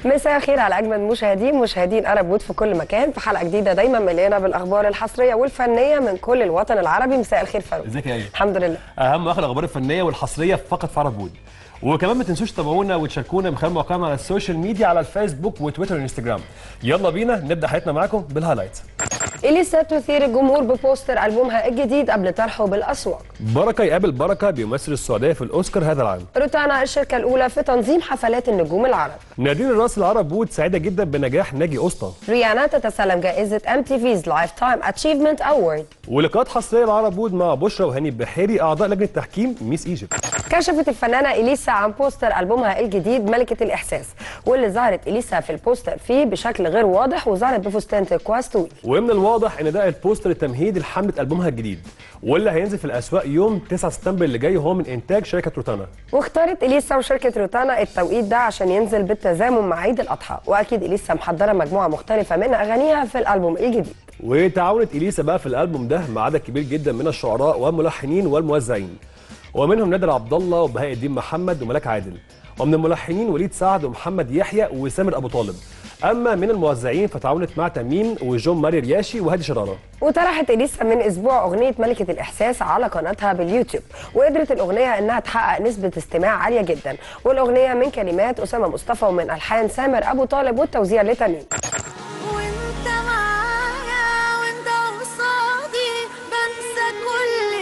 مساء الخير على اجمل مشاهدين مشاهدين ارب وود في كل مكان في حلقه جديده دايما مليانه بالاخبار الحصريه والفنيه من كل الوطن العربي مساء الخير فاروق ازيك يا ايه الحمد لله اهم واخر الاخبار الفنيه والحصريه فقط في عرب وود وكمان ما تنسوش تتابعونا وتشاركونا من خلال مواقعنا على السوشيال ميديا على الفيسبوك وتويتر وانستجرام يلا بينا نبدا حلقتنا معاكم بالهايلايتس اليسا تثير الجمهور ببوستر البومها الجديد قبل طرحه بالاسواق بركه يقابل بركه بيمثل السعوديه في الاوسكار هذا العام روتانا الشركه الاولى في تنظيم حفلات النجوم العرب نادين الراس العرب وود سعيده جدا بنجاح ناجي اسطى ريانا تتسلم جائزه ام تي فيز لايف تايم اتشيفمنت اوورد ولقاءات حصريه العرب وود مع بشرى وهاني البحيري اعضاء لجنه تحكيم ميس ايجيبت كشفت الفنانه اليسا عن بوستر البومها الجديد ملكه الاحساس واللي ظهرت اليسا في البوستر فيه بشكل غير واضح وظهرت بفستان تركواز طويل ومن الواضح ان ده البوستر التمهيدي لحمله البومها الجديد واللي هينزل في الاسواق يوم 9 سبتمبر اللي جاي وهو من انتاج شركه روتانا واختارت اليسا وشركه روتانا التوقيت ده عشان ينزل بالتزامن مع عيد الاضحى واكيد اليسا محضره مجموعه مختلفه من اغانيها في الالبوم الجديد وتعاونت اليسا بقى في الالبوم ده مع عدد كبير جدا من الشعراء والملحنين والموزعين ومنهم نادر عبد الله وبهاء الدين محمد وملاك عادل ومن الملحنين وليد سعد ومحمد يحيى وسامر ابو طالب اما من الموزعين فتعاونت مع تميم وجون ماري رياشي وهادي شراره وطرحت اليسا من اسبوع اغنيه ملكه الاحساس على قناتها باليوتيوب وقدرت الاغنيه انها تحقق نسبه استماع عاليه جدا والاغنيه من كلمات اسامه مصطفى ومن الحان سامر ابو طالب والتوزيع لتميم وانت معايا وانت قصادي بنسى كل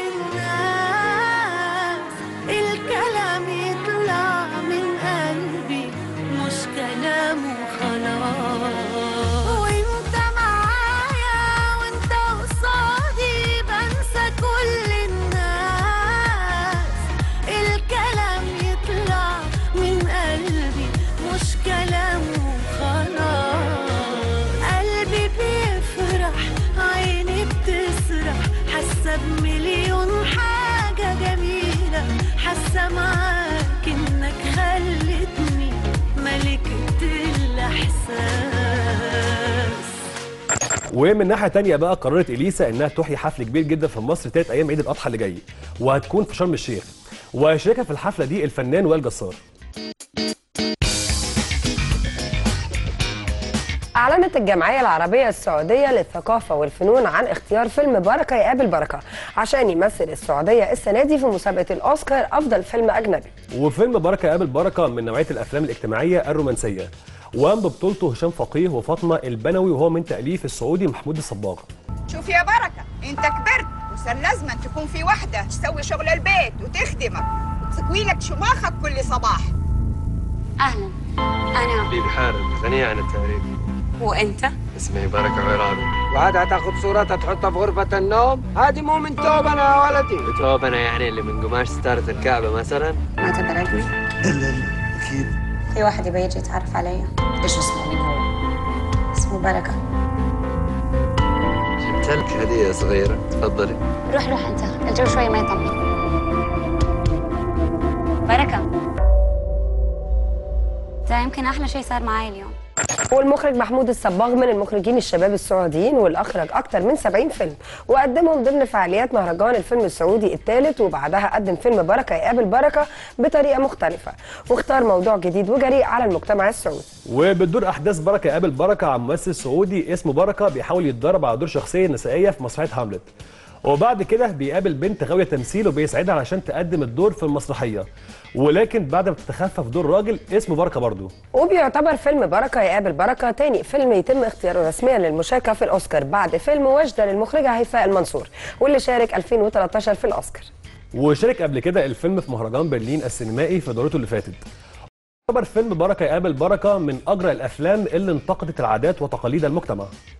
الناس الكلام يطلع من قلبي مش كلام وخلاص وانت معايا وانت قصادي بنسى كل الناس الكلام يطلع من قلبي مش كلام وخلاص قلبي بيفرح عيني بتسرح حاسه بمليون حاجه جميله حاسه معاك انك خلتني ملكه الاحساس ومن ناحيه تانية بقى قررت اليسا انها تحيي حفل كبير جدا في مصر تالت ايام عيد الاضحى اللي جاي وهتكون في شرم الشيخ وهيشاركها في الحفله دي الفنان وائل جسار أعلنت الجمعية العربية السعودية للثقافة والفنون عن اختيار فيلم بركة يقابل بركة عشان يمثل السعودية السنة دي في مسابقة الأوسكار أفضل فيلم أجنبي وفيلم بركه قابل بركه من نوعيه الافلام الاجتماعيه الرومانسيه وقام ببطولته هشام فقيه وفاطمه البنوي وهو من تاليف السعودي محمود الصباغ شوف يا بركة انت كبرت وصار لازما تكون في وحدة تسوي شغل البيت وتخدمك وتسقي لك شماخك كل صباح أهلا أنا حبيبي حارب غنية عن التعريف وأنت اسمي بركة عرابي وعاد هتاخد صورتها تحطها في غرفة النوم هذه مو من توبنا يا ولدي بتوب أنا يعني اللي من قماش ستارة الكعبة مثلا ما تدركني لا لا اكيد في واحد يبي يجي يتعرف علي إيش اسمه مين هو؟ اسمه بركة جبت لك هدية صغيرة تفضلي روح روح أنت الجو شوي ما يطمن بركة ده يمكن أحلى شيء صار معي اليوم والمخرج محمود الصباغ من المخرجين الشباب السعوديين واللي أخرج أكتر من 70 فيلم وقدمهم ضمن فعاليات مهرجان الفيلم السعودي الثالث وبعدها قدم فيلم بركة يقابل بركة بطريقة مختلفة واختار موضوع جديد وجريء على المجتمع السعودي وبتدور احداث بركه قابل بركه عن ممثل سعودي اسمه بركه بيحاول يتدرب على دور شخصيه نسائيه في مسرحيه هاملت وبعد كده بيقابل بنت غاويه تمثيل وبيساعدها علشان تقدم الدور في المسرحيه ولكن بعد ما تتخفى في دور راجل اسمه بركه برضه وبيعتبر فيلم بركة يقابل بركة تاني فيلم يتم اختياره رسميا للمشاركة في الأوسكار بعد فيلم وجدة للمخرجة هيفاء المنصور واللي شارك 2013 في الأوسكار وشارك قبل كده الفيلم في مهرجان برلين السينمائي في دورته اللي فاتت يعتبر فيلم بركه يقابل بركه من اجرى الافلام اللي انتقدت العادات وتقاليد المجتمع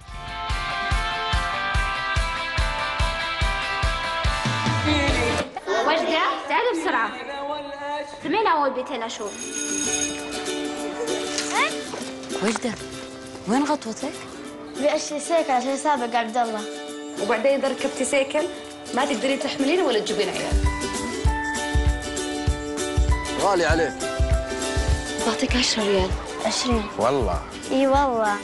وجدة تعالي بسرعة سمعنا أول بيتين أشوف وجدة وين غطوتك؟ بأشي سيكل عشان سابق عبد الله وبعدين اذا ركبتي سيكل ما تقدرين تحملين ولا تجيبين عيال غالي عليك بعطيك 10 ريال عشرين والله إي والله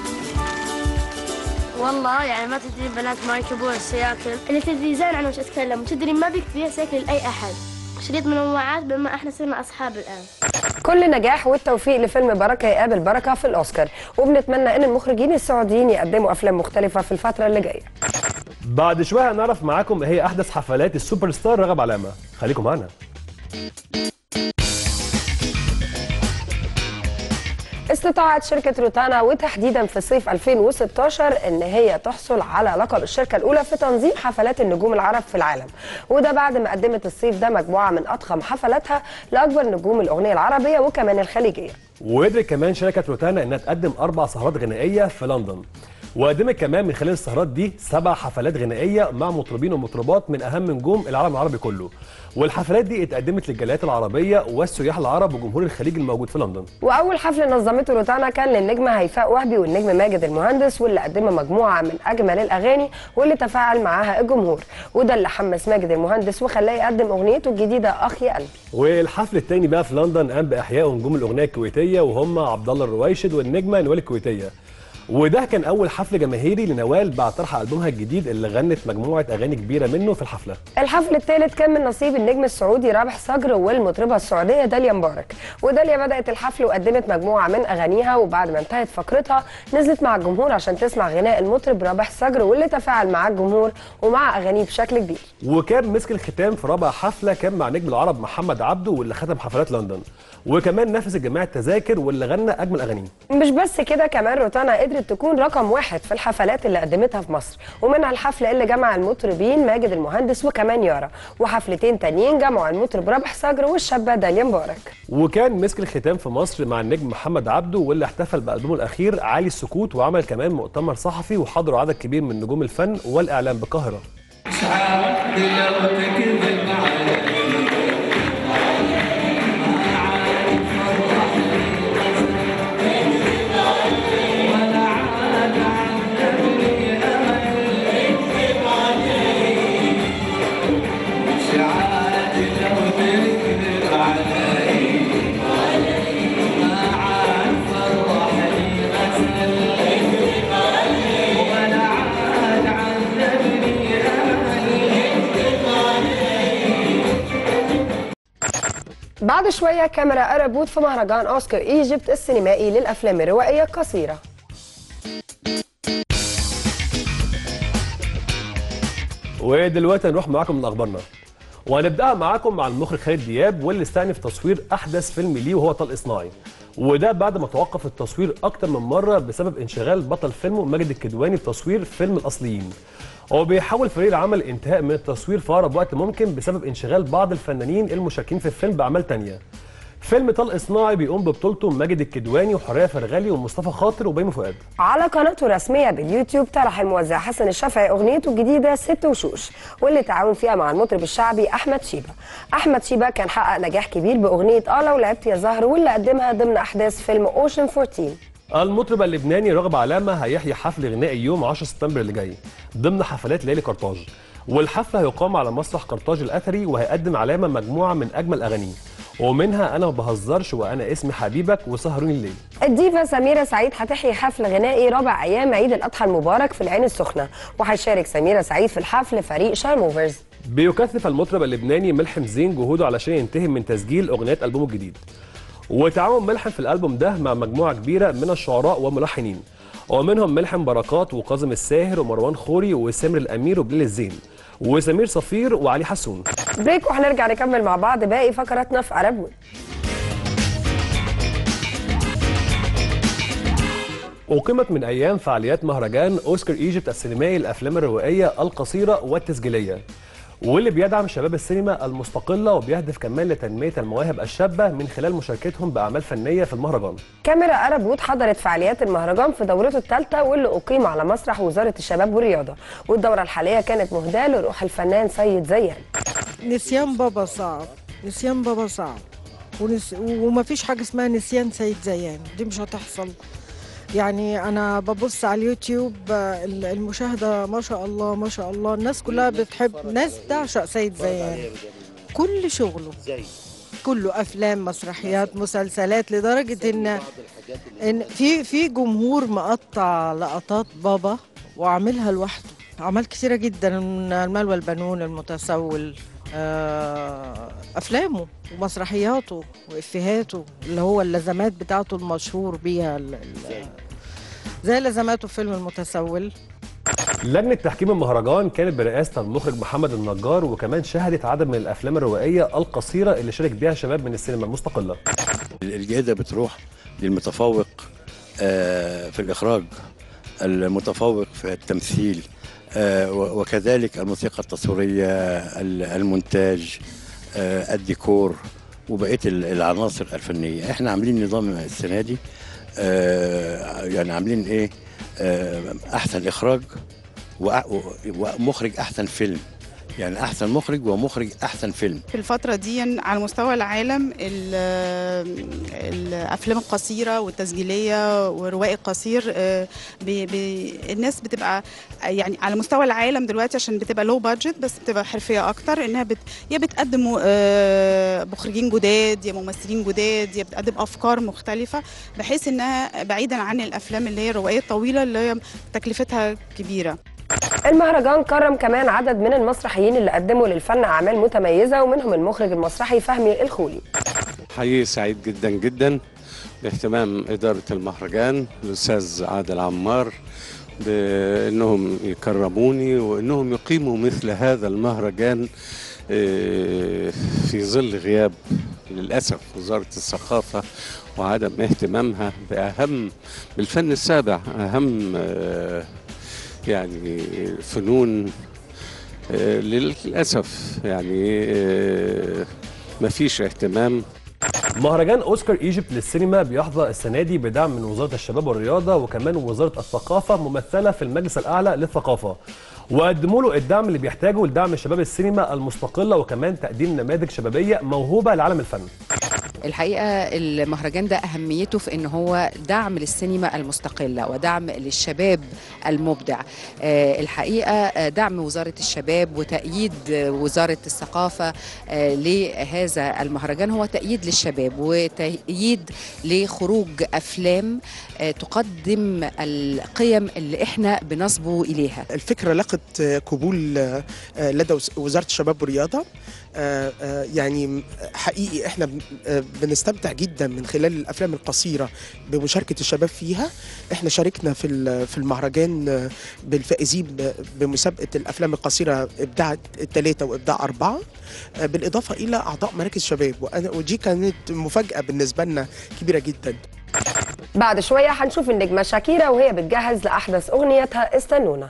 والله يعني ما تدري بنات ما يركبون السياكل اللي تدري زين عن وش اتكلم وتدري ما بيك فيها سيكل لاي احد شريط منوعات بما احنا صرنا اصحاب الان كل نجاح والتوفيق لفيلم بركه يقابل بركه في الاوسكار وبنتمنى ان المخرجين السعوديين يقدموا افلام مختلفه في الفتره اللي جايه بعد شويه هنعرف معاكم ايه هي احدث حفلات السوبر ستار رغب علامه خليكم معانا استطاعت شركة روتانا وتحديدا في صيف 2016 ان هي تحصل على لقب الشركة الاولى في تنظيم حفلات النجوم العرب في العالم وده بعد ما قدمت الصيف ده مجموعة من اضخم حفلاتها لاكبر نجوم الاغنية العربية وكمان الخليجية وقدرت كمان شركه روتانا انها تقدم اربع سهرات غنائيه في لندن وقدمت كمان من خلال السهرات دي سبع حفلات غنائيه مع مطربين ومطربات من اهم نجوم العالم العربي كله والحفلات دي اتقدمت للجاليات العربيه والسياح العرب وجمهور الخليج الموجود في لندن واول حفل نظمته روتانا كان للنجمه هيفاء وهبي والنجم ماجد المهندس واللي قدموا مجموعه من اجمل الاغاني واللي تفاعل معاها الجمهور وده اللي حمس ماجد المهندس وخلاه يقدم اغنيته الجديده اخ يا قلبي والحفل الثاني بقى في لندن قام باحياء نجوم الاغنيه الكويتيه وهم عبد الله الرويشد والنجمه نوال الكويتيه وده كان اول حفل جماهيري لنوال بعد طرح البومها الجديد اللي غنت مجموعه اغاني كبيره منه في الحفله الحفل الثالث كان من نصيب النجم السعودي رابح صقر والمطربه السعوديه داليا مبارك وداليا بدات الحفل وقدمت مجموعه من اغانيها وبعد ما انتهت فقرتها نزلت مع الجمهور عشان تسمع غناء المطرب رابح صقر واللي تفاعل مع الجمهور ومع اغانيه بشكل كبير وكان مسك الختام في رابع حفله كان مع نجم العرب محمد عبده واللي ختم حفلات لندن وكمان نافس الجميع التذاكر واللي غنى اجمل اغانيه مش بس كده كمان روتانا قدرت تكون رقم واحد في الحفلات اللي قدمتها في مصر ومنها الحفل اللي جمع المطربين ماجد المهندس وكمان يارا وحفلتين تانيين جمعوا المطرب رابح صقر والشابه داليا مبارك وكان مسك الختام في مصر مع النجم محمد عبده واللي احتفل بألبومه الأخير عالي السكوت وعمل كمان مؤتمر صحفي وحضره عدد كبير من نجوم الفن والإعلام بالقاهرة بعد شويه كاميرا ارابوت في مهرجان اوسكار ايجيبت السينمائي للافلام الروائيه القصيره ودلوقتي هنروح معاكم من أخبارنا وهنبدأها معاكم مع المخرج خالد دياب واللي استأنف تصوير أحدث فيلم ليه وهو طلق صناعي وده بعد ما توقف التصوير أكتر من مرة بسبب انشغال بطل فيلمه ماجد الكدواني بتصوير فيلم الأصليين هو بيحاول فريق العمل الانتهاء من التصوير في أقرب وقت ممكن بسبب انشغال بعض الفنانين المشاركين في الفيلم بأعمال تانية فيلم طلق صناعي بيقوم ببطولته ماجد الكدواني وحوريه فرغلي ومصطفى خاطر وبيومي فؤاد على قناته الرسميه باليوتيوب طرح الموزع حسن الشافعي اغنيته الجديده ست وشوش واللي تعاون فيها مع المطرب الشعبي احمد شيبه احمد شيبه كان حقق نجاح كبير باغنيه اه لو لعبت يا زهر واللي قدمها ضمن احداث فيلم اوشن 14 المطرب اللبناني راغب علامه هيحيي حفل غنائي يوم 10 سبتمبر اللي جاي ضمن حفلات ليالي قرطاج والحفل هيقام على مسرح قرطاج الاثري وهيقدم علامه مجموعه من اجمل اغانيه ومنها انا ما بهزرش وانا اسمي حبيبك وسهروني الليل الديفا سميرة سعيد هتحيي حفل غنائي رابع أيام عيد الأضحى المبارك في العين السخنة وهيشارك سميرة سعيد في الحفل فريق شارموفرز بيكثف المطرب اللبناني ملحم زين جهوده علشان ينتهي من تسجيل اغنيات البومه الجديد وتعاون ملحم في الالبوم ده مع مجموعه كبيره من الشعراء والملحنين ومنهم ملحم بركات وكاظم الساهر ومروان خوري وسامر الامير وبليل الزين وسمير صفير وعلي حسون بريك وهنرجع نكمل مع بعض باقي فقراتنا في عربون أقيمت من أيام فعاليات مهرجان أوسكار إيجيبت السينمائي للأفلام الروائية القصيرة والتسجيلية واللي بيدعم شباب السينما المستقلة وبيهدف كمان لتنمية المواهب الشابة من خلال مشاركتهم بأعمال فنية في المهرجان كاميرا أرب حضرت فعاليات المهرجان في دورته الثالثة واللي أقيم على مسرح وزارة الشباب والرياضة والدورة الحالية كانت مهداة لروح الفنان سيد زيان نسيان بابا صعب نسيان بابا صعب ونس... وما فيش حاجة اسمها نسيان سيد زيان دي مش هتحصل يعني أنا ببص على اليوتيوب آه، المشاهدة ما شاء الله ما شاء الله الناس كلها بتحب ناس تعشق سيد زيان كل شغله كله أفلام مسرحيات مسلسلات لدرجة إن إن في في جمهور مقطع لقطات بابا وعاملها لوحده أعمال كثيرة جدا من المال والبنون المتسول آه افلامه ومسرحياته وافيهاته اللي هو اللزمات بتاعته المشهور بيها ال- ال- زي لزماته في فيلم المتسول لجنه تحكيم المهرجان كانت برئاسه المخرج محمد النجار وكمان شهدت عدد من الافلام الروائيه القصيره اللي شارك بيها شباب من السينما المستقله الجائزة بتروح للمتفوق آه، في الإخراج المتفوق في التمثيل آه، و- وكذلك الموسيقى التصويرية ال- المونتاج آه، الديكور وبقية ال- العناصر الفنية احنا عاملين نظام السنة دي آه، يعني عاملين ايه آه، أحسن إخراج وأ- و- ومخرج أحسن فيلم يعني أحسن مخرج ومخرج أحسن فيلم في الفترة دي على مستوى العالم ال- الأفلام القصيرة والتسجيلية والروائي القصير آه، بي بي الناس بتبقى يعني على مستوى العالم دلوقتي عشان بتبقى لو بادجت بس بتبقى حرفية أكتر إنها بت يا بتقدم آه، مخرجين جداد يا ممثلين جداد يا بتقدم أفكار مختلفة بحيث إنها بعيدا عن الأفلام اللي هي الروائية الطويلة اللي هي تكلفتها كبيرة المهرجان كرم كمان عدد من المسرحيين اللي قدموا للفن اعمال متميزه ومنهم المخرج المسرحي فهمي الخولي حقيقي سعيد جدا جدا باهتمام إدارة المهرجان الأستاذ عادل عمار بأنهم يكرموني وأنهم يقيموا مثل هذا المهرجان آه، في ظل غياب للأسف وزارة الثقافة وعدم اهتمامها بأهم بالفن السابع أهم آه، يعني فنون آه، للأسف يعني آه، مفيش اهتمام مهرجان اوسكار ايجيبت للسينما بيحظى السنه دي بدعم من وزاره الشباب والرياضه وكمان وزاره الثقافه ممثله في المجلس الاعلى للثقافه وقدموا له الدعم اللي بيحتاجه لدعم شباب السينما المستقله وكمان تقديم نماذج شبابيه موهوبه لعالم الفن الحقيقه المهرجان ده اهميته في ان هو دعم للسينما المستقله ودعم للشباب المبدع آه، الحقيقه آه، دعم وزاره الشباب وتأييد آه، وزاره الثقافه آه، لهذا المهرجان هو تأييد للشباب وتأييد لخروج افلام آه، تقدم القيم اللي احنا بنصبو اليها الفكرة لقت قبول آه، لدى وز- وزارة الشباب والرياضة آه، آه، يعني حقيقي احنا بن- آه، بنستمتع جدا من خلال الافلام القصيره بمشاركه الشباب فيها احنا شاركنا في ال- في المهرجان آه، بالفائزين ب- بمسابقه الافلام القصيره ابداع الثلاثه وابداع اربعه آه، بالاضافه الى اعضاء مراكز شباب وأنا- ودي كانت مفاجاه بالنسبه لنا كبيره جدا بعد شويه هنشوف النجمه شاكيرا وهي بتجهز لاحدث اغنيتها استنونا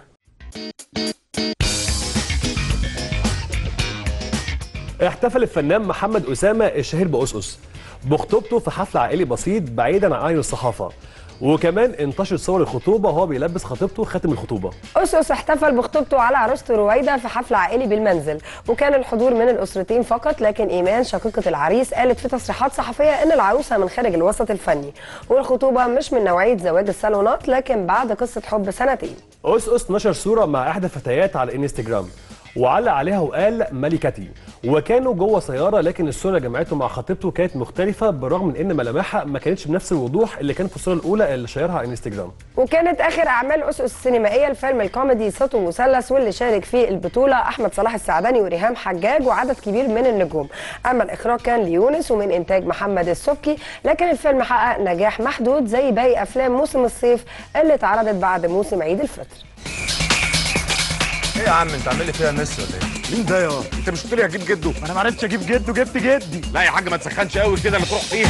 احتفل الفنان محمد أسامة الشهير بأسس بخطوبته في حفل عائلي بسيط بعيدا عن أعين الصحافة وكمان انتشر صور الخطوبة وهو بيلبس خطيبته خاتم الخطوبة أسس احتفل بخطوبته على عروسته رويدة في حفل عائلي بالمنزل وكان الحضور من الأسرتين فقط لكن إيمان شقيقة العريس قالت في تصريحات صحفية إن العروسة من خارج الوسط الفني والخطوبة مش من نوعية زواج الصالونات لكن بعد قصة حب سنتين أسس نشر صورة مع إحدى الفتيات على الانستجرام وعلق عليها وقال ملكتي وكانوا جوه سياره لكن الصوره اللي جمعته مع خطيبته كانت مختلفه بالرغم من ان ملامحها ما كانتش بنفس الوضوح اللي كان في الصوره الاولى اللي شيرها على الانستجرام وكانت اخر اعمال اسس السينمائيه الفيلم الكوميدي سطو مثلث واللي شارك فيه البطوله احمد صلاح السعدني وريهام حجاج وعدد كبير من النجوم اما الاخراج كان ليونس ومن انتاج محمد السبكي لكن الفيلم حقق نجاح محدود زي باقي افلام موسم الصيف اللي اتعرضت بعد موسم عيد الفطر ايه يا عم انت عامل لي فيها مس ولا ايه؟ مين ده يا انت مش قلت لي هجيب جده؟ انا ما عرفتش اجيب جده جبت جدي لا يا حاج ما تسخنش قوي كده اللي تروح فيها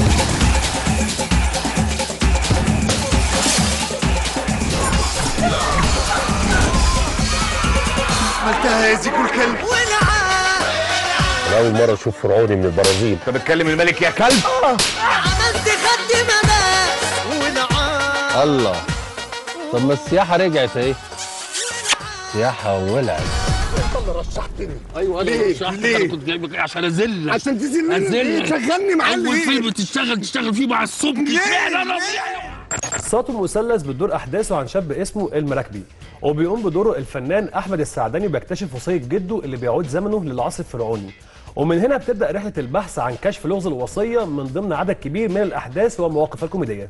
عملتها يا زيكو الكلب انا اول مره اشوف فرعوني من البرازيل انت بتكلم الملك يا كلب عملت خد مداس ونعام الله طب ما السياحه رجعت اهي السياحه ولعت انت اللي رشحتني ايوه ليه؟ انا رشحتك ليه؟ انا كنت جايبك عشان اذلك عشان تذلني ليه؟ شغلني معلم اول ليه؟ فيلم تشتغل تشتغل فيه مع السبكي ليه؟ اشمعنى انا ساطو المثلث بتدور احداثه عن شاب اسمه المراكبي وبيقوم بدوره الفنان احمد السعداني بيكتشف وصيه جده اللي بيعود زمنه للعصر الفرعوني ومن هنا بتبدا رحله البحث عن كشف لغز الوصيه من ضمن عدد كبير من الاحداث والمواقف الكوميديه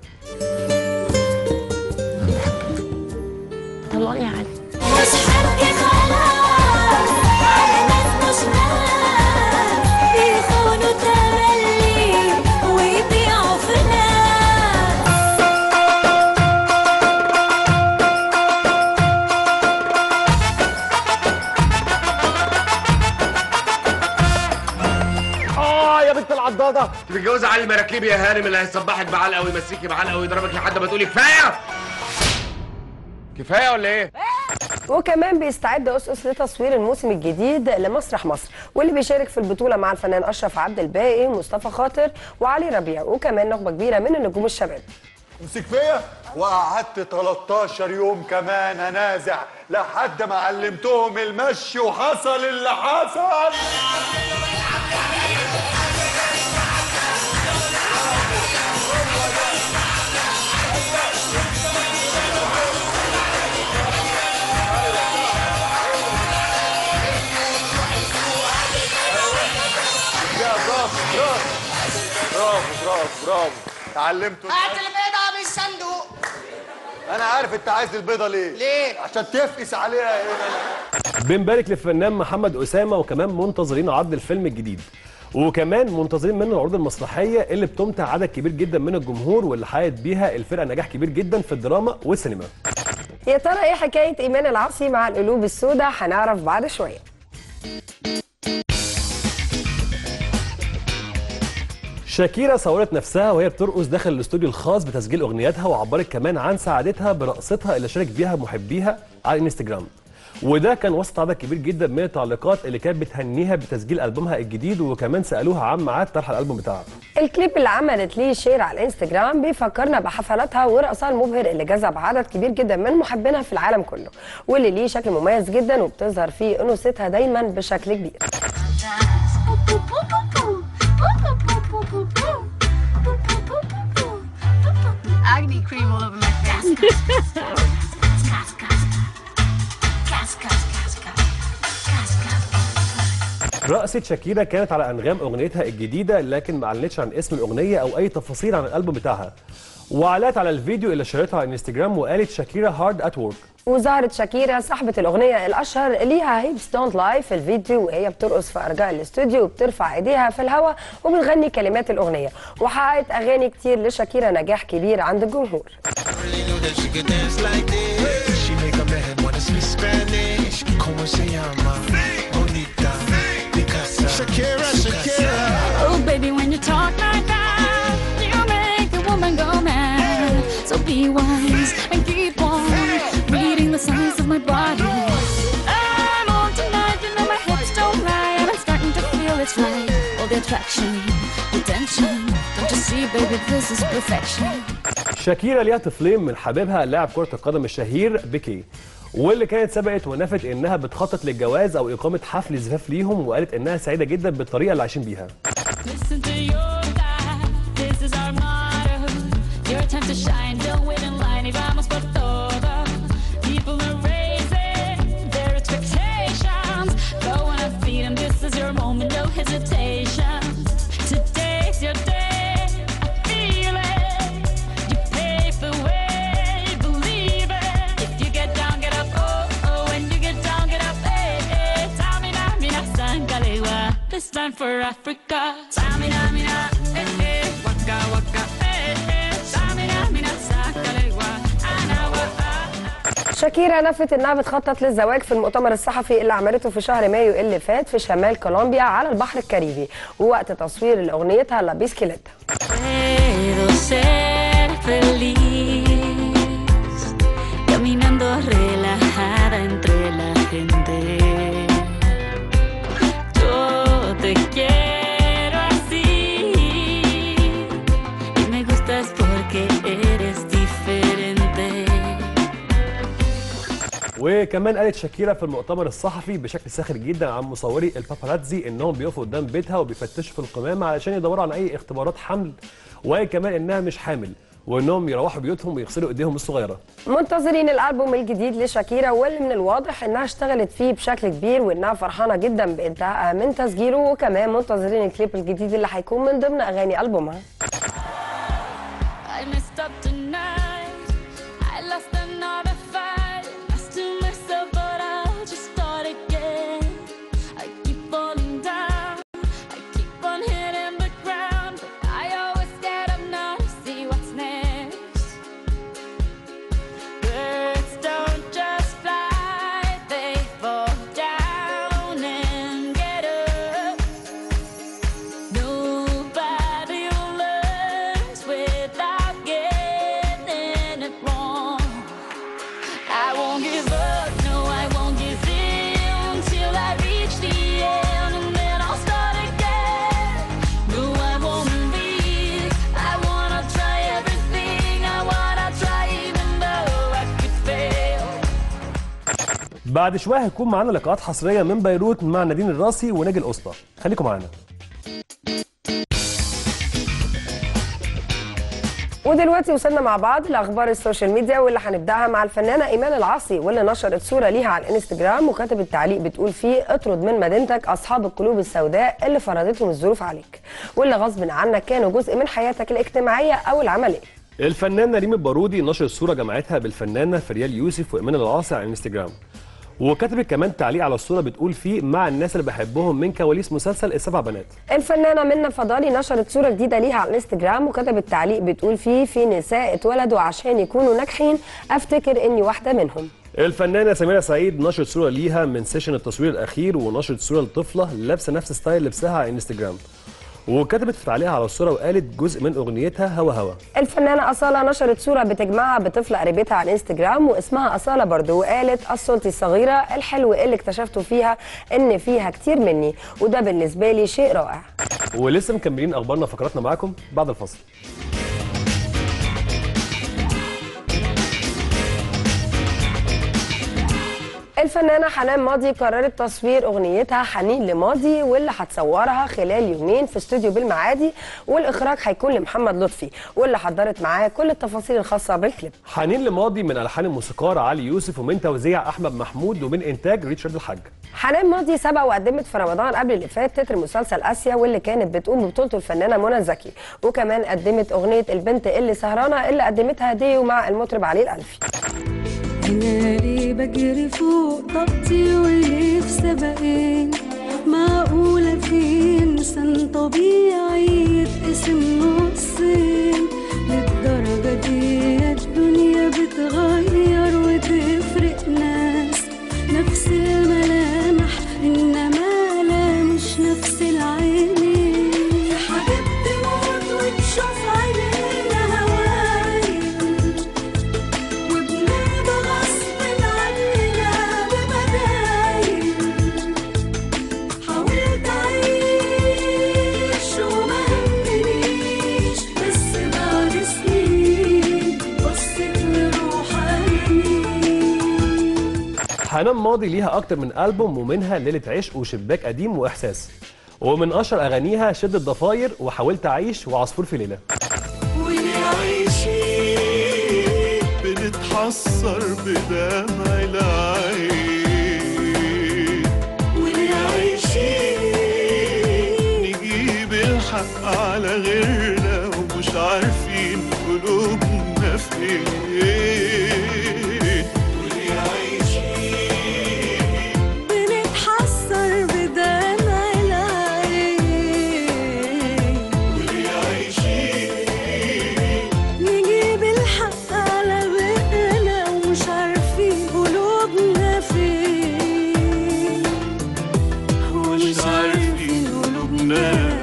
طلقني يا علي مش حبك خلاص على ناس مش ناس عضاضه انت متجوزه علي المراكيب يا هانم اللي هيصبحك بعلقه ويمسكي بعلقه ويضربك لحد ما تقولي كفايه كفايه ولا ايه؟ وكمان بيستعد أسس لتصوير الموسم الجديد لمسرح مصر واللي بيشارك في البطولة مع الفنان أشرف عبد الباقي مصطفى خاطر وعلي ربيع وكمان نخبة كبيرة من النجوم الشباب امسك فيا وقعدت 13 يوم كمان انازع لحد ما علمتهم المشي وحصل اللي حصل يا برافو برافو برافو برافو برافو اتعلمتوا هات البيضة من الصندوق انا عارف انت عايز البيضه ليه ليه؟ عشان تفقس عليها هنا بنبارك للفنان محمد اسامه وكمان منتظرين عرض الفيلم الجديد وكمان منتظرين منه العروض المسرحيه اللي بتمتع عدد كبير جدا من الجمهور واللي حققت بيها الفرقه نجاح كبير جدا في الدراما والسينما يا ترى ايه حكاية إيمان العاصي مع القلوب السوداء هنعرف بعد شوية شاكيرا صورت نفسها وهي بترقص داخل الاستوديو الخاص بتسجيل اغنياتها وعبرت كمان عن سعادتها برقصتها اللي شارك بيها محبيها على الانستجرام وده كان وسط عدد كبير جدا من التعليقات اللي كانت بتهنيها بتسجيل البومها الجديد وكمان سالوها عن ميعاد طرح الالبوم بتاعها الكليب اللي عملت ليه شير على الانستجرام بيفكرنا بحفلاتها ورقصها المبهر اللي جذب عدد كبير جدا من محبينها في العالم كله واللي ليه شكل مميز جدا وبتظهر فيه انوثتها دايما بشكل كبير Agni cream all over my face. رقصة شاكيرا كانت على انغام اغنيتها الجديده لكن ما اعلنتش عن اسم الاغنيه او اي تفاصيل عن الالبوم بتاعها وعلقت على الفيديو اللي شيرته على الانستجرام وقالت شاكيرا هارد ات ورك وظهرت شاكيرا صاحبة الأغنية الأشهر ليها هيبس دونت لاي في الفيديو وهي بترقص في أرجاء الاستوديو وبترفع إيديها في الهواء وبتغني كلمات الأغنية وحققت أغاني كتير لشاكيرا نجاح كبير عند الجمهور that she could dance like this. She make a man wanna speak Spanish. Como se llama? Bonita. Picasa. Shakira, Shakira. Oh, baby, when you talk like that, you make a woman go mad. So be wise and keep on reading the signs of my body. I'm on tonight, you know my hips don't lie, and I'm starting to feel it's right. All the attraction, the tension. Don't you see, baby, this is perfection. شاكيرا ليها طفلين من حبيبها لاعب كرة القدم الشهير بيكي واللي كانت سبقت ونفت انها بتخطط للجواز او اقامه حفل زفاف ليهم وقالت انها سعيده جدا بالطريقه اللي عايشين بيها Listen to your God, this is our motto. Your time to shine, don't wait in line. Y vamos por todo. People are raising their expectations. Go on and feed 'em. This is your moment, no hesitation. Today's your day. I feel it. You pave the way, believe it. If you get down, get up. Oh, oh, when you get down, get up. Hey, hey. Tamina, mina, sangalewa. This time for Africa. Tamina, mina, eh, eh. Waka, waka, eh, eh. Tamina, mina, sangalewa. Anawa, ah. شاكيرا نفت انها بتخطط للزواج في المؤتمر الصحفي اللي عملته في شهر مايو اللي فات في شمال كولومبيا على البحر الكاريبي ووقت تصوير لاغنيتها لا بيسكيليتا Puedo ser feliz caminando relajada entre la gente. Yo te quiero así y me gustas porque eres diferente. وكمان قالت شاكيرا في المؤتمر الصحفي بشكل ساخر جدا عن مصوري الباباراتزي انهم بيقفوا قدام بيتها وبيفتشوا في القمامه علشان يدوروا عن اي اختبارات حمل وقالت كمان انها مش حامل وانهم يروحوا بيوتهم ويغسلوا ايديهم الصغيره منتظرين الالبوم الجديد لشاكيرا واللي من الواضح انها اشتغلت فيه بشكل كبير وانها فرحانه جدا بانتهائها من تسجيله وكمان منتظرين الكليب الجديد اللي هيكون من ضمن اغاني البومها I messed up tonight. I lost another fight. I still mess up, but I'll just start again. I keep falling down. I keep on hitting the ground. But I always get up now to see what's next. Birds don't just fly, they fall down and get up. Nobody بعد شويه هيكون معانا لقاءات حصريه من بيروت مع نادين الراسي وناجي القسطى خليكم معانا ودلوقتي وصلنا مع بعض لاخبار السوشيال ميديا واللي هنبداها مع الفنانه ايمان العاصي واللي نشرت صوره ليها على الانستجرام وكتبت تعليق بتقول فيه اطرد من مدينتك اصحاب القلوب السوداء اللي فرضتهم الظروف عليك واللي غصب عنك كانوا جزء من حياتك الاجتماعيه او العمليه الفنانه ريم البارودي نشرت صوره جمعتها بالفنانه فريال يوسف وايمان العاصي على الانستجرام وكتبت كمان تعليق على الصوره بتقول فيه مع الناس اللي بحبهم من كواليس مسلسل السبع بنات الفنانه منى فضالي نشرت صوره جديده ليها على الانستجرام وكتبت تعليق بتقول فيه في نساء اتولدوا عشان يكونوا ناجحين افتكر اني واحده منهم الفنانه سميره سعيد نشرت صوره ليها من سيشن التصوير الاخير ونشرت صوره لطفله لابسه نفس ستايل لبسها على انستجرام وكتبت في تعليقها على الصوره وقالت جزء من اغنيتها هوا هوا الفنانة أصالة نشرت صورة بتجمعها بطفلة قريبتها على الانستجرام واسمها أصالة برضو وقالت أصولتي الصغيرة الحلو اللي اكتشفته فيها إن فيها كتير مني وده بالنسبة لي شيء رائع ولسه مكملين اخبارنا وفقراتنا معاكم بعد الفصل الفنانة حنان ماضي قررت تصوير أغنيتها حنين لماضي واللي هتصورها خلال يومين في استوديو بالمعادي والإخراج هيكون لمحمد لطفي واللي حضرت معاه كل التفاصيل الخاصة بالكليب حنين لماضي من الحان الموسيقار علي يوسف ومن توزيع احمد محمود ومن انتاج ريتشارد الحاج حنان ماضي سبق وقدمت في رمضان قبل اللي فات تتر مسلسل اسيا واللي كانت بتقوم ببطولته الفنانه منى زكي وكمان قدمت اغنيه البنت اللي سهرانه اللي قدمتها ديو مع المطرب علي الالفي أنا ليه بجري فوق طاقتي وليه في سبقين معقولة في إنسان طبيعي يتقسم نصين للدرجة دي الدنيا بتغير وتفرق ناس نفس الملامح إنما لا مش نفس العينين حبيبتي موت وتشوف عينينا هواين وبنرضى غصب عننا ببدايل حاولت أعيش وما همنيش بس بعد سنين بصيت لروحاني حنان ماضي ليها اكتر من البوم ومنها ليله عشق وشباك قديم واحساس ومن اشهر اغانيها شد الضفاير وحاولت اعيش وعصفور في ليله وليه عايشين بنتحسر بدمع العين وليه عايشين نجيب الحق على غيرنا ومش عارفين قلوبنا فين وليه عايشين بنتحسر بدمع العين وليه عايشين نجيب الحق على بقنا ومش عارفين قلوبنا فين ومش عارفين قلوبنا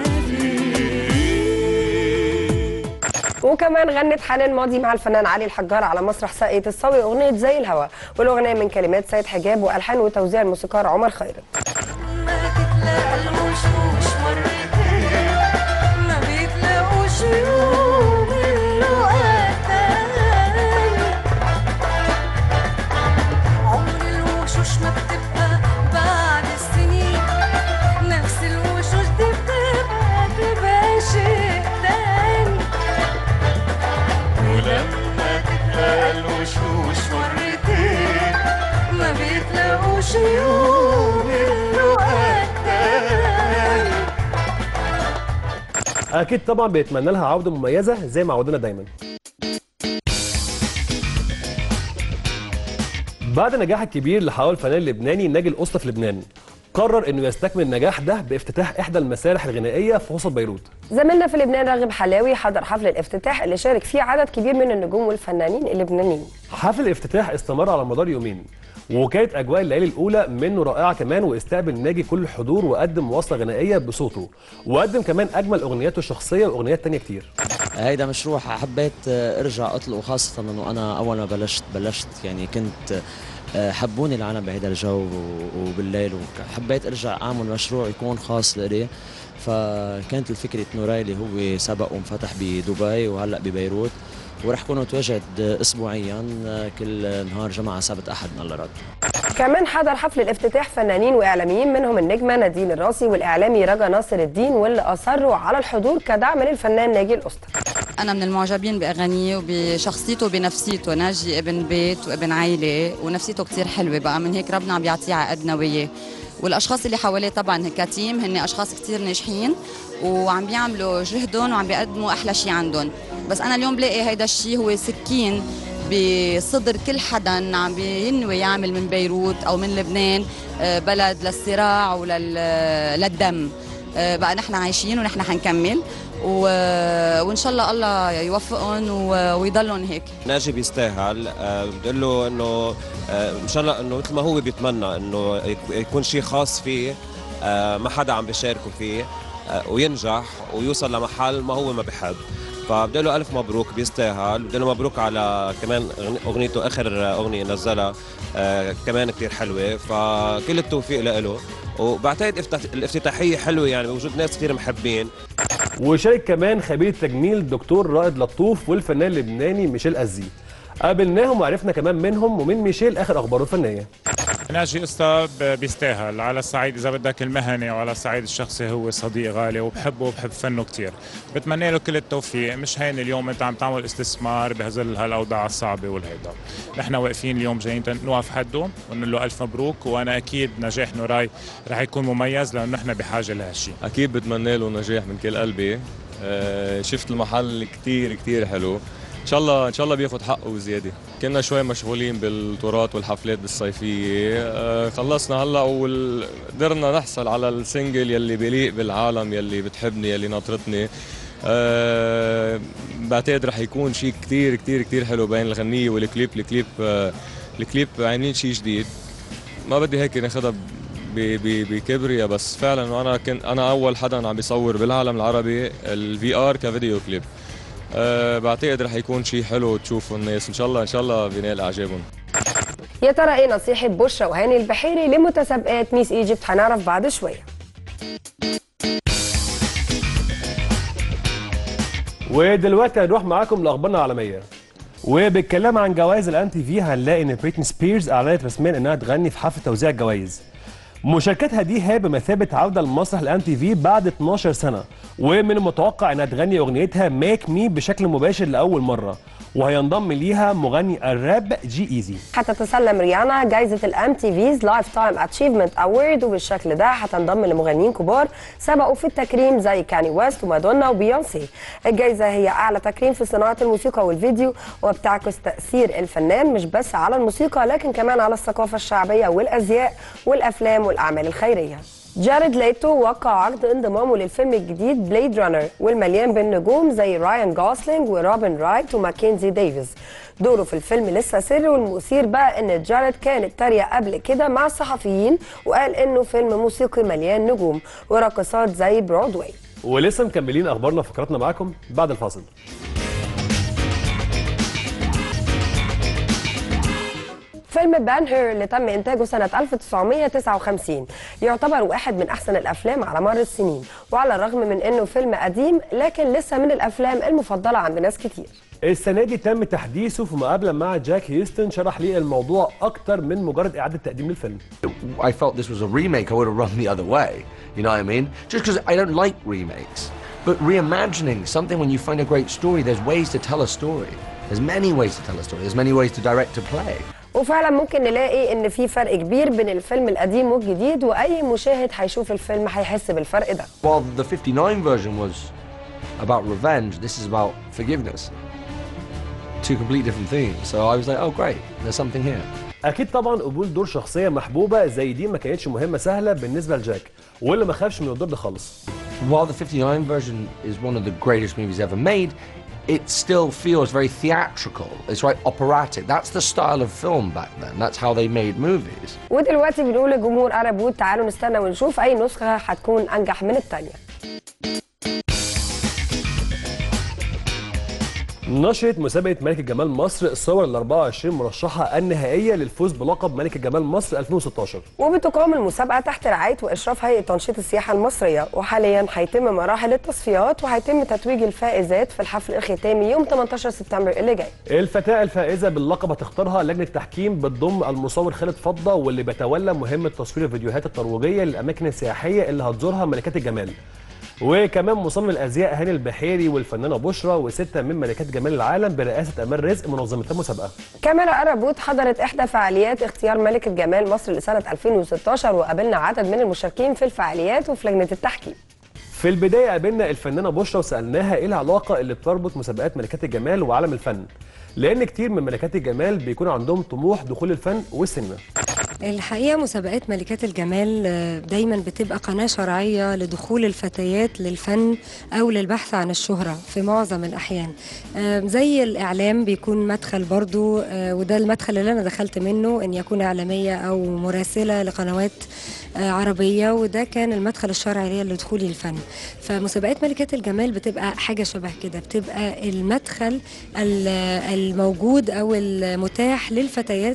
وكمان غنت حنان ماضي مع الفنان علي الحجار على مسرح ساقية الصاوي اغنيه زي الهوا والاغنيه من كلمات سيد حجاب والحان وتوزيع الموسيقار عمر خيرت الوشوش مرتين ما بيتلاقوش يوم الوقتان عمر الوشوش ما بتبقى بعد السنين نفس الوشوش دي بتبقى تبقى شيء تاني ولما تتلاقى الوشوش مرتين ما بيتلاقوش يوم الوقتان اكيد طبعا بيتمنى لها عوده مميزه زي ما عودنا دايما بعد النجاح الكبير اللي حققه الفنان اللبناني ناجي القسطى في لبنان قرر انه يستكمل النجاح ده بافتتاح احدى المسارح الغنائيه في وسط بيروت زميلنا في لبنان راغب حلاوي حضر حفل الافتتاح اللي شارك فيه عدد كبير من النجوم والفنانين اللبنانيين حفل الافتتاح استمر على مدار يومين وكانت اجواء الليالي الاولى منه رائعه كمان واستقبل ناجي كل الحضور وقدم مواصله غنائيه بصوته وقدم كمان اجمل اغنياته الشخصيه واغنيات تانية كتير هيدا مشروع حبيت ارجع اطلقه خاصه انه انا اول ما بلشت بلشت يعني كنت آه، حبوني العالم بهيدا الجو و- وبالليل وحبيت ارجع اعمل مشروع يكون خاص لإلي فكانت الفكرة نورايلي هو سبق وانفتح بدبي وهلا ببيروت ورح كون متواجد اسبوعيا آه، كل نهار جمعه سبت احد من الله رد كمان حضر حفل الافتتاح فنانين واعلاميين منهم النجمه نادين الراسي والاعلامي رجا ناصر الدين واللي اصروا على الحضور كدعم للفنان ناجي الاسطى أنا من المعجبين بأغانيه وبشخصيته وبنفسيته ناجي ابن بيت وابن عائلة ونفسيته كتير حلوة بقى من هيك ربنا عم بيعطيه عقدنا وياه والأشخاص اللي حواليه طبعا كتيم هن أشخاص كتير ناجحين وعم بيعملوا جهدهم وعم بيقدموا أحلى شيء عندهم بس أنا اليوم بلاقي هيدا الشيء هو سكين بصدر كل حدا عم بينوي يعمل من بيروت أو من لبنان آه، بلد للصراع وللدم بقى نحن عايشين ونحن حنكمل و... وان شاء الله الله يوفقهم و... ويضلهم هيك ناجي بيستاهل آه، بدي أقول له انه آه، ان شاء الله انه مثل ما هو بيتمنى انه يك- يكون شيء خاص فيه آه، ما حدا عم بيشاركه فيه آه، وينجح ويوصل لمحل ما هو ما بحب فبدي له الف مبروك بيستاهل بدي له مبروك على كمان أغني- اغنيته اخر اغنيه نزلها آه، كمان كثير حلوه فكل التوفيق له وبعتقد افتت- الافتتاحيه حلوه يعني بوجود ناس كثير محبين وشارك كمان خبير التجميل الدكتور رائد لطوف والفنان اللبناني ميشيل أزي قابلناهم وعرفنا كمان منهم ومن ميشيل اخر اخباره الفنيه ناجي استا ب- بيستاهل على الصعيد اذا بدك المهني وعلى الصعيد الشخصي هو صديق غالي وبحبه وبحب فنه كتير بتمنى له كل التوفيق مش هين اليوم انت عم تعمل استثمار بهذل هالاوضاع الصعبه والهيدا نحن واقفين اليوم جايين تن- نوقف حده ونقول له الف مبروك وانا اكيد نجاح نوراي رح يكون مميز لانه نحن بحاجه لهالشيء اكيد بتمنى له نجاح من كل قلبي آه، شفت المحل كتير كتير حلو ان شاء الله ان شاء الله بياخذ حقه وزياده كنا شوي مشغولين بالتورات والحفلات بالصيفيه آه، خلصنا هلا وقدرنا نحصل على السنجل يلي بيليق بالعالم يلي بتحبني يلي ناطرتني أه بعتقد رح يكون شيء كتير كتير كتير حلو بين الغنية والكليب الكليب آه، الكليب عاملين شيء جديد ما بدي هيك ناخذها ب- ب- بكبرياء بس فعلا انا كنت انا اول حدا عم بيصور بالعالم العربي الفي ار كفيديو كليب أه بعتقد رح يكون شيء حلو تشوفوا الناس ان شاء الله ان شاء الله بينال اعجابهم يا ترى ايه نصيحه بشرى وهاني البحيري لمتسابقات ميس ايجيبت هنعرف بعد شويه ودلوقتي هنروح معاكم لاخبارنا العالميه وبالكلام عن جوائز الان تي في هنلاقي ان بريتني سبيرز اعلنت رسميا انها تغني في حفل توزيع الجوائز مشاركتها دي هي بمثابه عوده لمسرح الان تي في بعد 12 سنه ومن المتوقع انها تغني اغنيتها ميك مي بشكل مباشر لاول مره وهينضم ليها مغني الراب جي ايزي هتتسلم ريانا جائزة الام تي فيز لايف تايم اتشيفمنت اوورد وبالشكل ده هتنضم لمغنيين كبار سبقوا في التكريم زي كاني ويست ومادونا وبيونسي الجائزة هي اعلى تكريم في صناعة الموسيقى والفيديو وبتعكس تأثير الفنان مش بس على الموسيقى لكن كمان على الثقافة الشعبية والازياء والافلام والاعمال الخيرية جاريد ليتو وقع عقد انضمامه للفيلم الجديد بليد رانر والمليان بالنجوم زي رايان جوسلينج وروبن رايت وماكنزي ديفيز دوره في الفيلم لسه سر والمثير بقى ان جاريد كان اتريق قبل كده مع الصحفيين وقال انه فيلم موسيقي مليان نجوم وراقصات زي برودواي ولسه مكملين اخبارنا فقراتنا معاكم بعد الفاصل فيلم بان هير اللي تم انتاجه سنة 1959 يعتبر واحد من احسن الافلام على مر السنين وعلى الرغم من انه فيلم قديم لكن لسه من الافلام المفضلة عند ناس كتير السنه دي تم تحديثه في مقابله مع جاك هيستون شرح لي الموضوع اكتر من مجرد اعاده تقديم للفيلم I felt this was a remake, I would have run the other way. You know what I mean? Just because I don't like remakes. But reimagining something when you find a great story, there's ways to tell a story. There's many ways to tell a story. There's many ways to direct a play. وفعلا ممكن نلاقي ان في فرق كبير بين الفيلم القديم والجديد واي مشاهد هيشوف الفيلم هيحس بالفرق ده While the 59 version was about revenge, this is about forgiveness. Two complete different themes. So I was like, oh, great, there's something here. اكيد طبعا قبول دور شخصيه محبوبه زي دي ما كانتش مهمه سهله بالنسبه لجاك واللي ما خافش من الدور ده خالص While the 59 version is one of the greatest movies ever made, it still feels very theatrical. It's very operatic. That's the style of film back then. That's how they made movies. ودلوقتي بنقول لجمهور ارب وود تعالوا نستنى ونشوف اي نسخه هتكون انجح من الثانيه نشرت مسابقة ملك الجمال مصر صور ال 24 مرشحة النهائية للفوز بلقب ملك الجمال مصر 2016 وبتقام المسابقة تحت رعاية وإشراف هيئة تنشيط السياحة المصرية وحاليا هيتم مراحل التصفيات وهيتم تتويج الفائزات في الحفل الختامي يوم 18 سبتمبر اللي جاي الفتاة الفائزة باللقب هتختارها لجنة تحكيم بتضم المصور خالد فضة واللي بيتولى مهمة تصوير الفيديوهات الترويجية للأماكن السياحية اللي هتزورها ملكات الجمال وكمان مصمم الازياء هاني البحيري والفنانه بشرى وسته من ملكات جمال العالم برئاسه امال رزق منظمه المسابقه كاميرا أرابوت حضرت إحدى فعاليات اختيار ملك الجمال مصر لسنة 2016 وقابلنا عدد من المشاركين في الفعاليات وفي لجنة التحكيم في البدايه قابلنا الفنانه بشرى وسالناها ايه العلاقه اللي بتربط مسابقات ملكات الجمال وعالم الفن لان كتير من ملكات الجمال بيكون عندهم طموح دخول الفن والسينما الحقيقة مسابقات ملكات الجمال آه، دايما بتبقى قناة شرعية لدخول الفتيات للفن أو للبحث عن الشهرة في معظم الأحيان آه، زي الإعلام بيكون مدخل برضو آه، وده المدخل اللي أنا دخلت منه أن يكون إعلامية أو مراسلة لقنوات آه، عربية وده كان المدخل الشرعي ليا لدخولي الفن فمسابقات ملكات الجمال بتبقى حاجة شبه كده بتبقى المدخل ال- الموجود أو المتاح للفتيات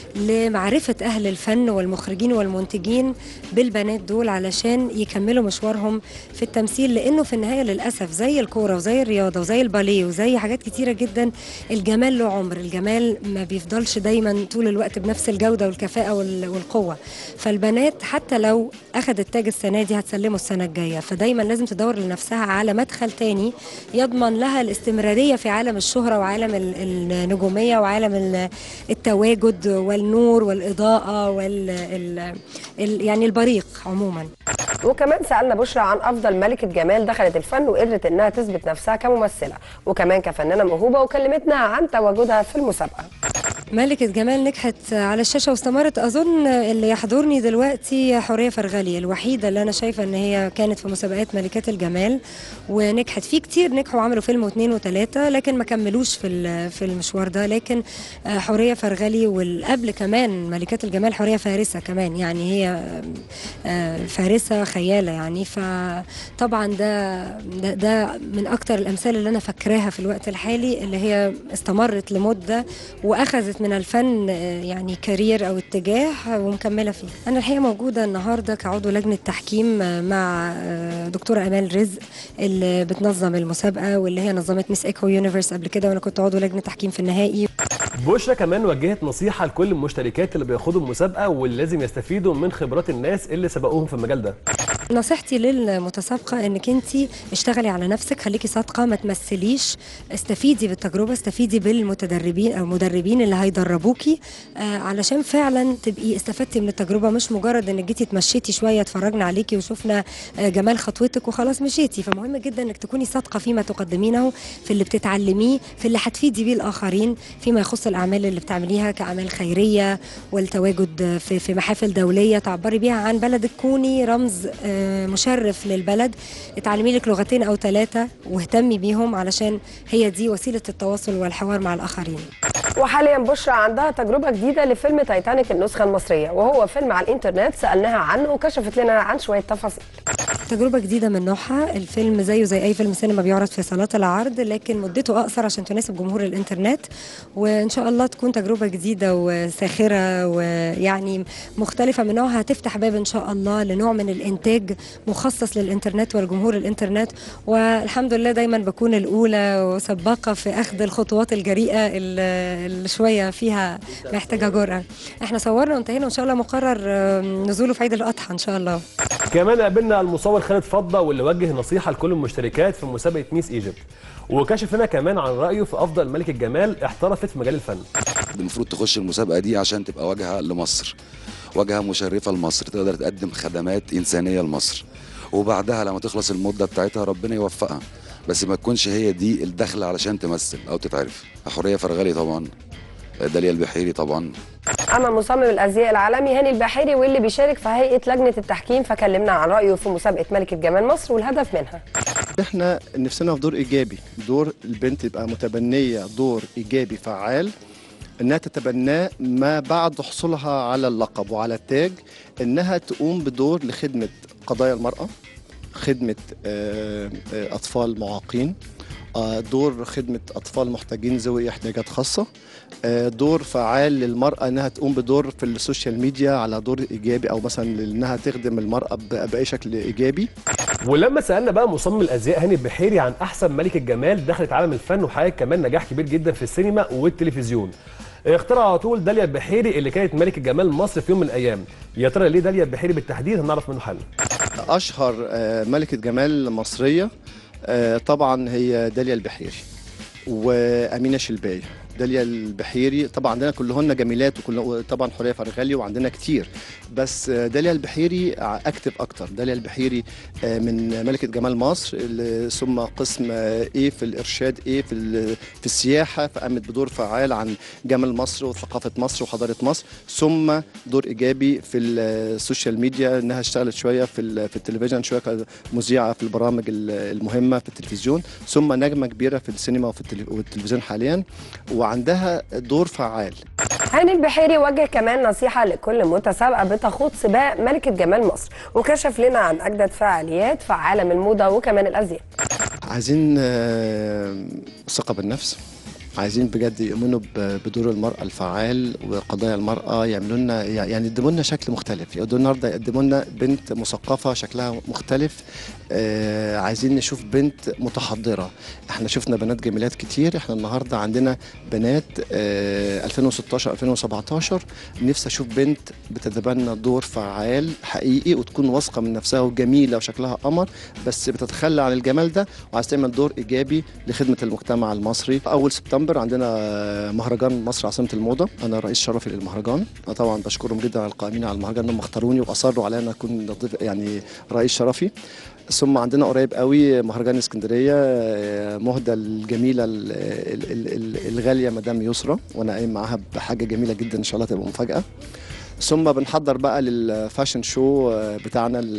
لمعرفة أهل الفن والمخرجين والمنتجين بالبنات دول علشان يكملوا مشوارهم في التمثيل لأنه في النهاية للأسف زي الكورة وزي الرياضة وزي الباليه وزي حاجات كتيرة جدا الجمال له عمر الجمال ما بيفضلش دايما طول الوقت بنفس الجودة والكفاءة وال- والقوة فالبنات حتى لو أخذت تاج السنة دي هتسلمه السنة الجاية فدايما لازم تدور لنفسها على مدخل تاني يضمن لها الاستمرارية في عالم الشهرة وعالم ال- النجومية وعالم ال- التواجد والنور والإضاءة وال ال ال يعني البريق عموما وكمان سألنا بشرى عن أفضل ملكة جمال دخلت الفن وقدرت إنها تثبت نفسها كممثلة وكمان كفنانة موهوبة وكلمتنا عن تواجدها في المسابقة ملكة جمال نجحت على الشاشة واستمرت أظن اللي يحضرني دلوقتي حورية فرغلي الوحيدة اللي أنا شايفة إن هي كانت في مسابقات ملكات الجمال ونجحت في كتير نجحوا وعملوا فيلم واثنين وثلاثة لكن ما كملوش في ال- في المشوار ده لكن آه، حورية فرغلي والقبل كمان ملكات الجمال حورية فارسة كمان يعني هي آه، فارسة خيالة يعني فطبعا ده ده, ده من أكتر الأمثال اللي أنا فاكراها في الوقت الحالي اللي هي استمرت لمدة وأخذت من الفن آه، يعني كارير أو اتجاه ومكملة فيه أنا الحقيقة موجودة النهاردة كعضو لجنة تحكيم آه، مع آه، دكتورة أمال رزق اللي بتنظم المسابقة واللي هي نظمت ميس إيكو يونيفرس قبل كده وأنا كنت عضو لجنة تحكيم في النهائي بشرى كمان وجهت نصيحه لكل المشتركات اللي بياخدوا المسابقه واللي لازم يستفيدوا من خبرات الناس اللي سبقوهم في المجال ده نصيحتي للمتسابقة انك انت اشتغلي على نفسك خليكي صادقة ما تمثليش استفيدي بالتجربة استفيدي بالمتدربين او المدربين اللي هيدربوكي آه علشان فعلا تبقي استفدتي من التجربة مش مجرد انك جيتي اتمشيتي شوية اتفرجنا عليكي وشفنا آه جمال خطوتك وخلاص مشيتي فمهم جدا انك تكوني صادقة فيما تقدمينه في اللي بتتعلميه في اللي هتفيدي بيه الاخرين فيما يخص الاعمال اللي بتعمليها كاعمال خيريه والتواجد في في محافل دوليه تعبري بيها عن بلدك كوني رمز آه، مشرف للبلد اتعلمي لك لغتين او ثلاثه واهتمي بيهم علشان هي دي وسيله التواصل والحوار مع الاخرين وحاليا بشرى عندها تجربة جديدة لفيلم تايتانيك النسخة المصرية وهو فيلم على الإنترنت سألناها عنه وكشفت لنا عن شوية تفاصيل تجربة جديدة من نوعها الفيلم زيه زي أي فيلم سينما بيعرض في صالات العرض لكن مدته أقصر عشان تناسب جمهور الإنترنت وإن شاء الله تكون تجربة جديدة وساخرة ويعني مختلفة من نوعها هتفتح باب إن شاء الله لنوع من الإنتاج مخصص للإنترنت والجمهور الإنترنت والحمد لله دايما بكون الأولى وسباقة في أخذ الخطوات الجريئة اللي اللي شوية فيها محتاجة جرأة احنا صورنا وانتهينا وإن شاء الله مقرر آم، نزوله في عيد الأضحى إن شاء الله كمان قابلنا المصور خالد فضة واللي وجه نصيحة لكل المشتركات في مسابقة ميس ايجيبت وكشف لنا كمان عن رأيه في أفضل ملكة جمال احترفت في مجال الفن المفروض تخش المسابقة دي عشان تبقى واجهة لمصر واجهة مشرفة لمصر تقدر تقدم خدمات إنسانية لمصر وبعدها لما تخلص المدة بتاعتها ربنا يوفقها بس ما تكونش هي دي الدخل علشان تمثل أو تتعرف حورية فرغلي طبعا داليا البحيري طبعا أما مصمم الأزياء العالمي هاني البحيري واللي بيشارك في هيئة لجنة التحكيم فكلمنا عن رأيه في مسابقة ملكة جمال مصر والهدف منها احنا نفسنا في دور ايجابي دور البنت تبقى متبنيه دور ايجابي فعال انها تتبناه ما بعد حصولها على اللقب وعلى التاج انها تقوم بدور لخدمه قضايا المراه خدمه آه، آه، اطفال معاقين آه، دور خدمة أطفال محتاجين ذوي احتياجات خاصة آه، دور فعال للمرأة إنها تقوم بدور في السوشيال ميديا على دور إيجابي أو مثلا إنها تخدم المرأة ب- بأي شكل إيجابي ولما سالنا بقى مصمم الازياء هاني البحيري عن احسن ملكه جمال دخلت عالم الفن وحققت كمان نجاح كبير جدا في السينما والتلفزيون اختار على طول داليا البحيري اللي كانت ملكه جمال مصر في يوم من الايام يا ترى ليه داليا البحيري بالتحديد هنعرف منه حل أشهر آه، ملكة جمال مصرية آه، طبعا هي داليا البحيري وأمينة شلباية داليا البحيري طبعا عندنا كلهن جميلات وكل طبعا حوريه فرغلي وعندنا كتير بس آه، داليا البحيري اكتف اكتر داليا البحيري آه، من ملكه جمال مصر اللي ثم قسم آه، ايه في الارشاد ايه في ال- في السياحه فقامت بدور فعال عن جمال مصر وثقافه مصر وحضاره مصر ثم دور ايجابي في السوشيال ميديا انها اشتغلت شويه في ال- في التلفزيون شويه مذيعه في البرامج ال- المهمه في التلفزيون ثم نجمه كبيره في السينما وفي التلف- والتلفزيون حاليا وعندها دور فعال هاني البحيري وجه كمان نصيحة لكل متسابقة بتخوض سباق ملكة جمال مصر وكشف لنا عن أجدد فعاليات في عالم الموضة وكمان الأزياء عايزين آه، ثقة بالنفس عايزين بجد يؤمنوا ب- بدور المرأة الفعال وقضايا المرأة يعملوا لنا يعني يقدموا لنا شكل مختلف يقدموا النهارده يقدموا لنا بنت مثقفة شكلها مختلف آه عايزين نشوف بنت متحضرة احنا شفنا بنات جميلات كتير احنا النهارده عندنا بنات آه 2016 2017 نفسي اشوف بنت بتتبنى دور فعال حقيقي وتكون واثقة من نفسها وجميلة وشكلها قمر بس بتتخلى عن الجمال ده وعايز تعمل دور ايجابي لخدمه المجتمع المصري اول سبتمبر عندنا مهرجان مصر عاصمه الموضه انا رئيس شرفي للمهرجان أنا طبعا بشكرهم جدا على القائمين على المهرجان انهم اختاروني واصروا على ان اكون ضيف يعني رئيس شرفي ثم عندنا قريب قوي مهرجان اسكندريه آه، مهدى الجميله ال- ال- ال- ال- الغاليه مدام يسرى وانا قايم معاها بحاجه جميله جدا ان شاء الله تبقى مفاجاه ثم بنحضر بقى للفاشن شو آه، بتاعنا ال-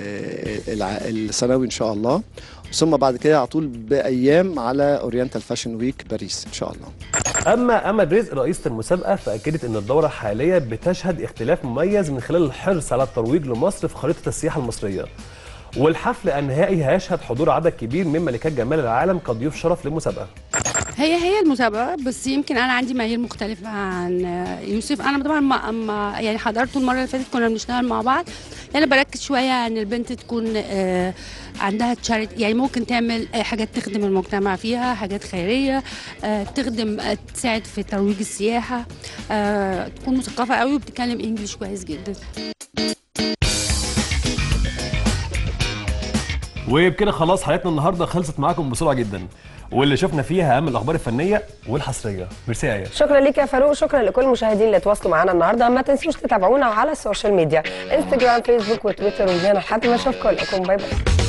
الع- السنوي ان شاء الله ثم بعد كده على طول بايام على اورينتال فاشن ويك باريس ان شاء الله اما امل رزق رئيسه المسابقه فاكدت ان الدوره حاليا بتشهد اختلاف مميز من خلال الحرص على الترويج لمصر في خريطه السياحه المصريه والحفل النهائي هيشهد حضور عدد كبير من ملكات جمال العالم كضيوف شرف للمسابقه هي هي المسابقة بس يمكن أنا عندي معايير مختلفة عن يوسف أنا طبعا ما ما يعني حضرته المرة اللي فاتت كنا بنشتغل مع بعض أنا بركز شوية إن البنت تكون آه، عندها تشاريت يعني ممكن تعمل آه، حاجات تخدم المجتمع فيها حاجات خيرية آه، تخدم آه، تساعد في ترويج السياحة آه، تكون مثقفة قوي وبتتكلم إنجليش كويس جدا وبكده خلاص حلقتنا النهارده خلصت معاكم بسرعه جدا واللي شفنا فيها اهم الاخبار الفنيه والحصريه ميرسي يا ايه شكرا ليك يا فاروق شكرا لكل المشاهدين اللي تواصلوا معانا النهارده ما تنسوش تتابعونا على السوشيال ميديا انستجرام فيسبوك وتويتر وجينا لحد ما اشوفكم لكم باي باي